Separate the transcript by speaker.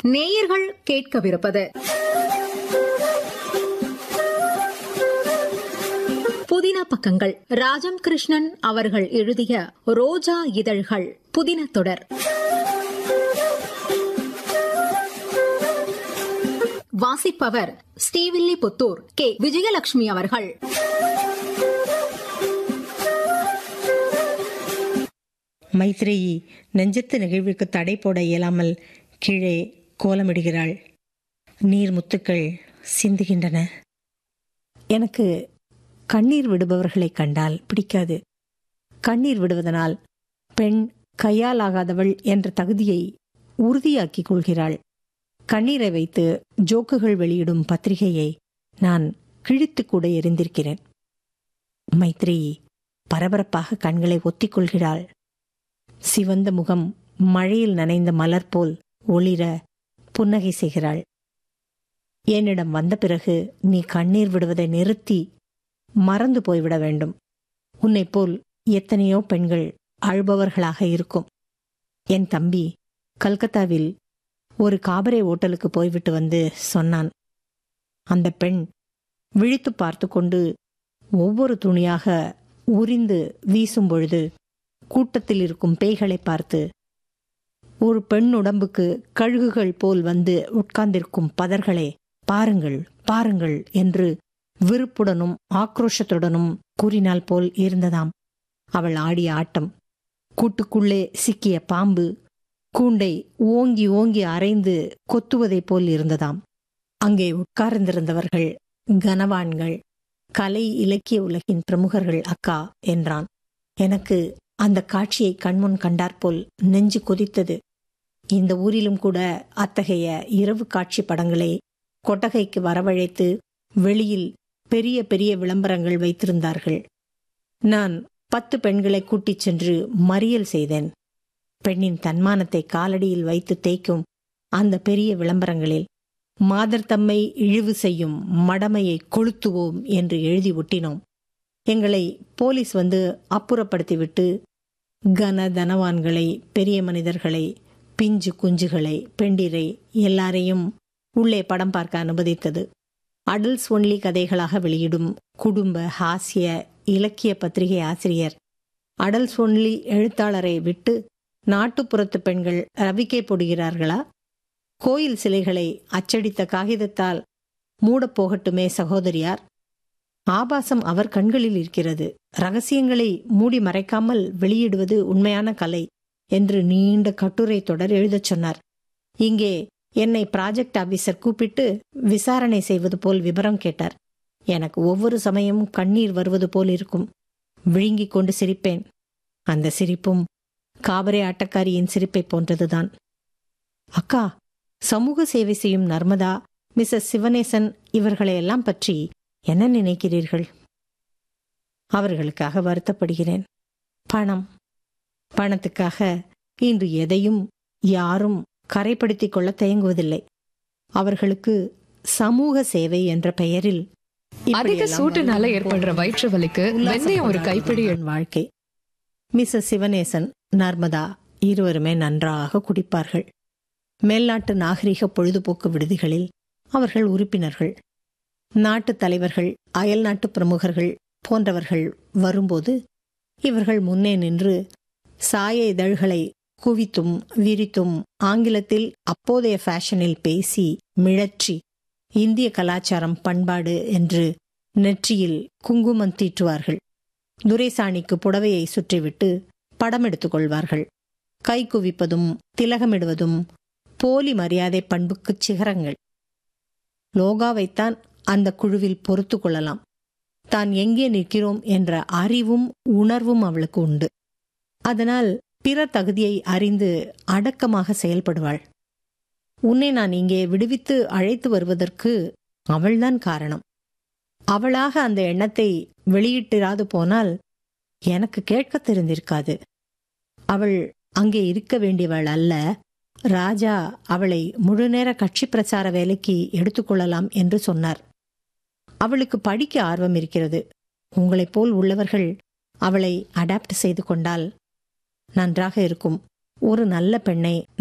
Speaker 1: நேயர்கள் கேட்கவிருப்பது புதின பக்கங்கள் ராஜம் கிருஷ்ணன் அவர்கள் எழுதிய ரோஜா இதழ்கள் புதின தொடர் வாசிப்பவர் ஸ்ரீவில்லிபுத்தூர் கே விஜயலட்சுமி அவர்கள்
Speaker 2: மைத்ரேயி நெஞ்சத்து நிகழ்விற்கு தடை போட இயலாமல் கீழே கோலமிடுகிறாள் நீர் முத்துக்கள் சிந்துகின்றன எனக்கு கண்ணீர் விடுபவர்களை கண்டால் பிடிக்காது கண்ணீர் விடுவதனால் பெண் கையால் ஆகாதவள் என்ற தகுதியை உறுதியாக்கிக் கொள்கிறாள் கண்ணீரை வைத்து ஜோக்குகள் வெளியிடும் பத்திரிகையை நான் கிழித்து கூட எரிந்திருக்கிறேன் மைத்ரேயி பரபரப்பாக கண்களை ஒத்திக்கொள்கிறாள் சிவந்த முகம் மழையில் நனைந்த மலர் போல் ஒளிர புன்னகை செய்கிறாள் என்னிடம் வந்த பிறகு நீ கண்ணீர் விடுவதை நிறுத்தி மறந்து போய்விட வேண்டும் உன்னைப் போல் எத்தனையோ பெண்கள் அழுபவர்களாக இருக்கும் என் தம்பி கல்கத்தாவில் ஒரு காபரே ஓட்டலுக்கு போய்விட்டு வந்து சொன்னான் அந்த பெண் விழித்து பார்த்து கொண்டு ஒவ்வொரு துணியாக உரிந்து வீசும் பொழுது கூட்டத்தில் இருக்கும் பேய்களை பார்த்து ஒரு பெண் உடம்புக்கு கழுகுகள் போல் வந்து உட்கார்ந்திருக்கும் பதர்களே பாருங்கள் பாருங்கள் என்று விருப்புடனும் ஆக்ரோஷத்துடனும் கூறினால் போல் இருந்ததாம் அவள் ஆடிய ஆட்டம் கூட்டுக்குள்ளே சிக்கிய பாம்பு கூண்டை ஓங்கி ஓங்கி அரைந்து கொத்துவதைப் போல் இருந்ததாம் அங்கே உட்கார்ந்திருந்தவர்கள் கனவான்கள் கலை இலக்கிய உலகின் பிரமுகர்கள் அக்கா என்றான் எனக்கு அந்த காட்சியை கண்முன் கண்டாற்போல் நெஞ்சு கொதித்தது இந்த ஊரிலும் கூட அத்தகைய இரவு காட்சி படங்களை கொட்டகைக்கு வரவழைத்து வெளியில் பெரிய பெரிய விளம்பரங்கள் வைத்திருந்தார்கள் நான் பத்து பெண்களை கூட்டிச் சென்று மறியல் செய்தேன் பெண்ணின் தன்மானத்தை காலடியில் வைத்து தேய்க்கும் அந்த பெரிய விளம்பரங்களில் மாதர் தம்மை இழிவு செய்யும் மடமையை கொளுத்துவோம் என்று எழுதி ஒட்டினோம் எங்களை போலீஸ் வந்து அப்புறப்படுத்திவிட்டு கன தனவான்களை பெரிய மனிதர்களை பிஞ்சு குஞ்சுகளை பெண்டிரை எல்லாரையும் உள்ளே படம் பார்க்க அனுமதித்தது அடல்ஸ் ஒன்லி கதைகளாக வெளியிடும் குடும்ப ஹாஸ்ய இலக்கிய பத்திரிகை ஆசிரியர் அடல்ஸ் ஒன்லி எழுத்தாளரை விட்டு நாட்டுப்புறத்து பெண்கள் ரவிக்கை போடுகிறார்களா கோயில் சிலைகளை அச்சடித்த காகிதத்தால் மூடப்போகட்டுமே சகோதரியார் ஆபாசம் அவர் கண்களில் இருக்கிறது ரகசியங்களை மூடி மறைக்காமல் வெளியிடுவது உண்மையான கலை என்று நீண்ட கட்டுரை தொடர் எழுதச் சொன்னார் இங்கே என்னை ப்ராஜெக்ட் ஆபீசர் கூப்பிட்டு விசாரணை செய்வது போல் விவரம் கேட்டார் எனக்கு ஒவ்வொரு சமயமும் கண்ணீர் வருவது போல் இருக்கும் விழுங்கிக் கொண்டு சிரிப்பேன் அந்த சிரிப்பும் காபரே ஆட்டக்காரியின் சிரிப்பை போன்றதுதான் அக்கா சமூக சேவை செய்யும் நர்மதா மிஸ்ஸஸ் சிவனேசன் இவர்களையெல்லாம் பற்றி என்ன நினைக்கிறீர்கள் அவர்களுக்காக வருத்தப்படுகிறேன் பணம் பணத்துக்காக இன்று எதையும் யாரும் கரைப்படுத்திக் கொள்ள தயங்குவதில்லை அவர்களுக்கு சமூக சேவை என்ற பெயரில்
Speaker 3: அதிக சூட்டுனால ஏற்படுற வயிற்று வலிக்கு வெந்தயம் ஒரு கைப்பிடி
Speaker 2: என் வாழ்க்கை மிஸ்ஸஸ் சிவனேசன் நர்மதா இருவருமே நன்றாக குடிப்பார்கள் மேல்நாட்டு நாகரிக பொழுதுபோக்கு விடுதிகளில் அவர்கள் உறுப்பினர்கள் நாட்டு தலைவர்கள் அயல்நாட்டு பிரமுகர்கள் போன்றவர்கள் வரும்போது இவர்கள் முன்னே நின்று சாய இதழ்களை குவித்தும் விரித்தும் ஆங்கிலத்தில் அப்போதைய ஃபேஷனில் பேசி மிழற்றி இந்திய கலாச்சாரம் பண்பாடு என்று நெற்றியில் குங்குமம் தீட்டுவார்கள் துரைசாணிக்கு புடவையை சுற்றிவிட்டு படம் எடுத்துக் கொள்வார்கள் கை குவிப்பதும் திலகமிடுவதும் போலி மரியாதை பண்புக்குச் சிகரங்கள் லோகாவைத்தான் அந்த குழுவில் பொறுத்து கொள்ளலாம் தான் எங்கே நிற்கிறோம் என்ற அறிவும் உணர்வும் அவளுக்கு உண்டு அதனால் பிற தகுதியை அறிந்து அடக்கமாக செயல்படுவாள் உன்னை நான் இங்கே விடுவித்து அழைத்து வருவதற்கு அவள்தான் காரணம் அவளாக அந்த எண்ணத்தை வெளியிட்டிராது போனால் எனக்கு கேட்க தெரிந்திருக்காது அவள் அங்கே இருக்க வேண்டியவள் அல்ல ராஜா அவளை முழுநேர கட்சி பிரச்சார வேலைக்கு எடுத்துக்கொள்ளலாம் என்று சொன்னார் அவளுக்கு படிக்க ஆர்வம் இருக்கிறது உங்களைப் போல் உள்ளவர்கள் அவளை அடாப்ட் செய்து கொண்டால் நன்றாக இருக்கும் ஒரு நல்ல பெண்ணை